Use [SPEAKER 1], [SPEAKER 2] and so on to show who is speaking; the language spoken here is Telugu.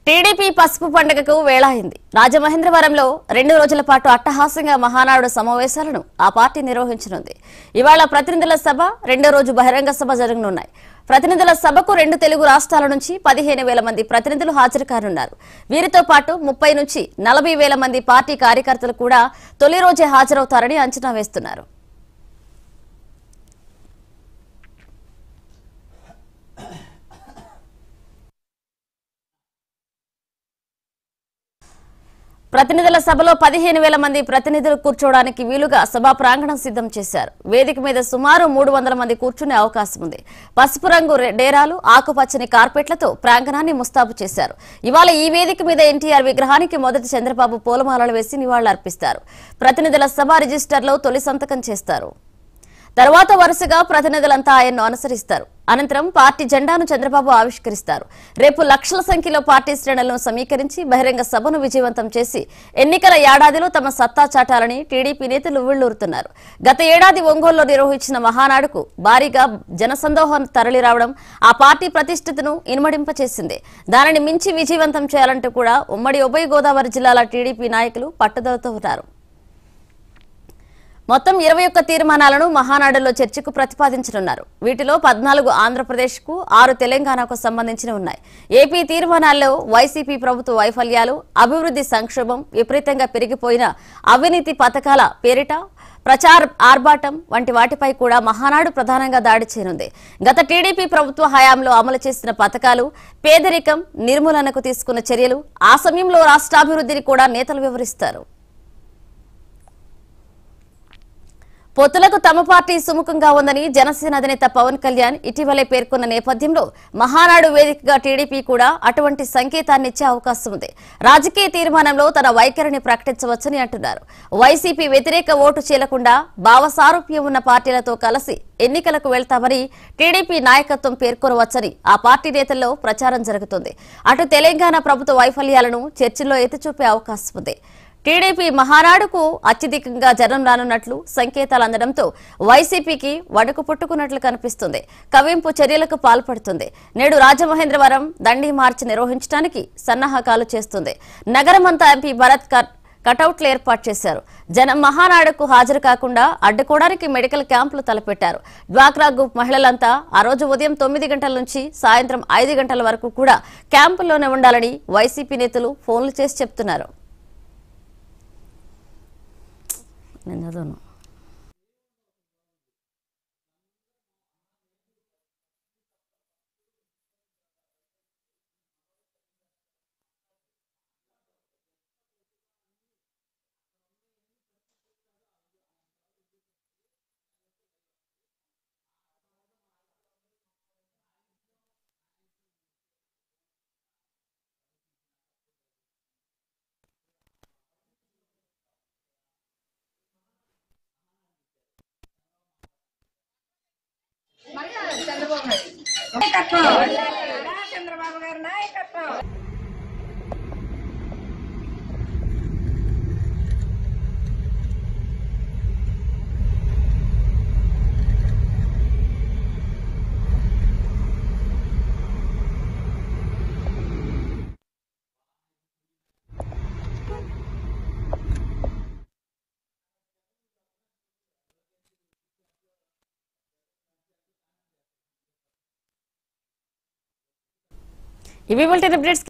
[SPEAKER 1] టీడీపీ పసుపు పండుగకు వేళాయింది రాజమహేంద్రవరంలో రెండు రోజుల పాటు అట్టహాసంగా మహానాడు సమావేశాలను ఆ పార్టీ నిర్వహించనుంది ఇవాళ ప్రతినిధుల సభ రెండో రోజు బహిరంగ సభ జరగనున్నాయి ప్రతినిధుల సభకు రెండు తెలుగు రాష్ట్రాల నుంచి పదిహేను వేల మంది ప్రతినిధులు హాజరు కానున్నారు వీరితో పాటు ముప్పై నుంచి నలభై వేల మంది పార్టీ కార్యకర్తలు కూడా తొలి రోజే హాజరవుతారని అంచనా వేస్తున్నారు ప్రతినిధుల సభలో పదిహేను వేల మంది ప్రతినిధులు కూర్చోవడానికి వీలుగా సభా ప్రాంగణం సిద్ధం చేశారు వేదిక మీద సుమారు మూడు వందల మంది కూర్చునే అవకాశం ఉంది పసుపు రంగు రె- డేరాలు ఆకుపచ్చని కార్పెట్లతో ప్రాంగణాన్ని ముస్తాబు చేశారు ఇవాళ ఈ వేదిక మీద ఎన్టీఆర్ విగ్రహానికి మొదటి చంద్రబాబు పూలమాలలు వేసి నివాళులర్పిస్తారు ప్రతినిధుల సభ రిజిస్టర్లో తొలి సంతకం చేస్తారు తర్వాత వరుసగా ప్రతినిధులంతా ఆయన్ను అనుసరిస్తారు అనంతరం పార్టీ జెండాను చంద్రబాబు ఆవిష్కరిస్తారు రేపు లక్షల సంఖ్యలో పార్టీ శ్రేణులను సమీకరించి బహిరంగ సభను విజయవంతం చేసి ఎన్నికల ఏడాదిలో తమ సత్తా చాటాలని టీడీపీ నేతలు ఉవ్విళ్లూరుతున్నారు గత ఏడాది ఒంగోలులో నిర్వహించిన మహానాడుకు భారీగా జనసందోహం తరలిరావడం ఆ పార్టీ ప్రతిష్టతను ఇనుమడింపచేసింది దానిని మించి విజయవంతం చేయాలంటూ కూడా ఉమ్మడి ఉభయ గోదావరి జిల్లాల టీడీపీ నాయకులు పట్టుదలతో ఉన్నారు మొత్తం ఇరవై ఒక్క తీర్మానాలను మహానాడులో చర్చకు ప్రతిపాదించనున్నారు వీటిలో పద్నాలుగు ఆంధ్రప్రదేశ్కు ఆరు తెలంగాణకు సంబంధించిన ఉన్నాయి ఏపీ తీర్మానాల్లో వైసీపీ ప్రభుత్వ వైఫల్యాలు అభివృద్ధి సంక్షోభం విపరీతంగా పెరిగిపోయిన అవినీతి పథకాల పేరిట ప్రచార ఆర్భాటం వంటి వాటిపై కూడా మహానాడు ప్రధానంగా దాడి చేయనుంది గత టీడీపీ ప్రభుత్వ హయాంలో అమలు చేసిన పథకాలు పేదరికం నిర్మూలనకు తీసుకున్న చర్యలు ఆ సమయంలో రాష్ట్రాభివృద్ధిని కూడా నేతలు వివరిస్తారు పొత్తులకు తమ పార్టీ సుముఖంగా ఉందని జనసేన అధినేత పవన్ కళ్యాణ్ ఇటీవలే పేర్కొన్న నేపథ్యంలో మహానాడు వేదికగా టీడీపీ కూడా అటువంటి సంకేతాన్ని ఇచ్చే అవకాశం ఉంది రాజకీయ తీర్మానంలో తన వైఖరిని ప్రకటించవచ్చని అంటున్నారు వైసీపీ వ్యతిరేక ఓటు చీలకుండా భావసారూప్యం ఉన్న పార్టీలతో కలిసి ఎన్నికలకు వెళ్తామని టీడీపీ నాయకత్వం పేర్కొనవచ్చని ఆ పార్టీ నేతల్లో ప్రచారం జరుగుతుంది అటు తెలంగాణ ప్రభుత్వ వైఫల్యాలను చర్చల్లో ఎత్తిచూపే అవకాశం ఉంది టీడీపీ మహానాడుకు అత్యధికంగా జనం రానున్నట్లు సంకేతాలు అందడంతో వైసీపీకి వణుకు పుట్టుకున్నట్లు కనిపిస్తుంది కవింపు చర్యలకు పాల్పడుతుంది నేడు రాజమహేంద్రవరం దండి మార్చి నిర్వహించడానికి సన్నాహకాలు చేస్తుంది నగరమంతా ఎంపీ భరత్ కర్ కటౌట్లు ఏర్పాటు చేశారు జనం మహానాడుకు హాజరు కాకుండా అడ్డుకోవడానికి మెడికల్ క్యాంపులు తలపెట్టారు డ్వాక్రా గ్రూప్ మహిళలంతా ఆ రోజు ఉదయం తొమ్మిది గంటల నుంచి సాయంత్రం ఐదు గంటల వరకు కూడా క్యాంపుల్లోనే ఉండాలని వైసీపీ నేతలు ఫోన్లు చేసి చెప్తున్నారు నేను చదవను
[SPEAKER 2] నాయకత్వం చంద్రబాబు గారి నాయకత్వం
[SPEAKER 1] ఇవి బులెటిన్ అప్డేట్స్